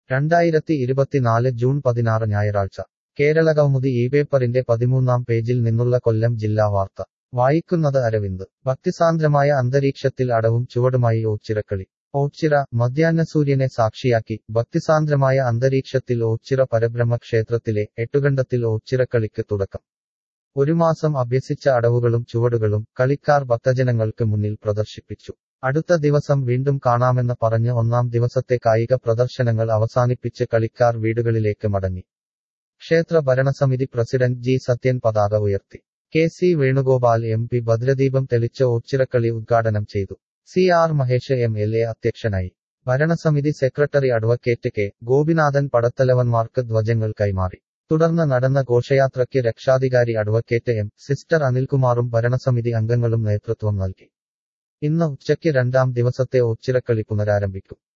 രണ്ടായിരത്തി ഇരുപത്തിനാല് ജൂൺ പതിനാറ് ഞായറാഴ്ച കേരളകൗമുദി ഈ പേപ്പറിന്റെ പതിമൂന്നാം പേജിൽ നിന്നുള്ള കൊല്ലം ജില്ലാ വാർത്ത വായിക്കുന്നത് അരവിന്ദ് ഭക്തിസാന്ദ്രമായ അന്തരീക്ഷത്തിൽ അടവും ചുവടുമായി ഓച്ചിറക്കളി ഓച്ചിറ മധ്യാഹ്നസൂര്യനെ സാക്ഷിയാക്കി ഭക്തിസാന്ദ്രമായ അന്തരീക്ഷത്തിൽ ഓച്ചിറ പരബ്രഹ്മ ക്ഷേത്രത്തിലെ എട്ടുകണ്ടത്തിൽ ഓച്ചിറക്കളിക്ക് തുടക്കം ഒരു മാസം അഭ്യസിച്ച അടവുകളും ചുവടുകളും കളിക്കാർ ഭക്തജനങ്ങൾക്ക് മുന്നിൽ പ്രദർശിപ്പിച്ചു അടുത്ത ദിവസം വീണ്ടും കാണാമെന്ന് പറഞ്ഞ് ഒന്നാം ദിവസത്തെ കായിക പ്രദർശനങ്ങൾ അവസാനിപ്പിച്ച് കളിക്കാർ വീടുകളിലേക്ക് മടങ്ങി ക്ഷേത്ര ഭരണസമിതി പ്രസിഡന്റ് ജി സത്യൻ പതാക ഉയർത്തി K C Venugopal M P ഭദ്രദീപം തെളിച്ച് ഓച്ചിറക്കളി ഉദ്ഘാടനം ചെയ്തു C R Mahesh M L A അധ്യക്ഷനായി ഭരണസമിതി സെക്രട്ടറി അഡ്വക്കേറ്റ് കെ ഗോപിനാഥൻ പടത്തലവന്മാർക്ക് ധ്വജങ്ങൾ കൈമാറി തുടർന്ന് നടന്ന ഘോഷയാത്രയ്ക്ക് രക്ഷാധികാരി അഡ്വക്കേറ്റ് എം സിസ്റ്റർ അനിൽകുമാറും ഭരണസമിതി അംഗങ്ങളും നേതൃത്വം നൽകി ഇന്ന് ഉച്ചയ്ക്ക് രണ്ടാം ദിവസത്തെ ഓച്ചിറക്കളി പുനരാരംഭിക്കും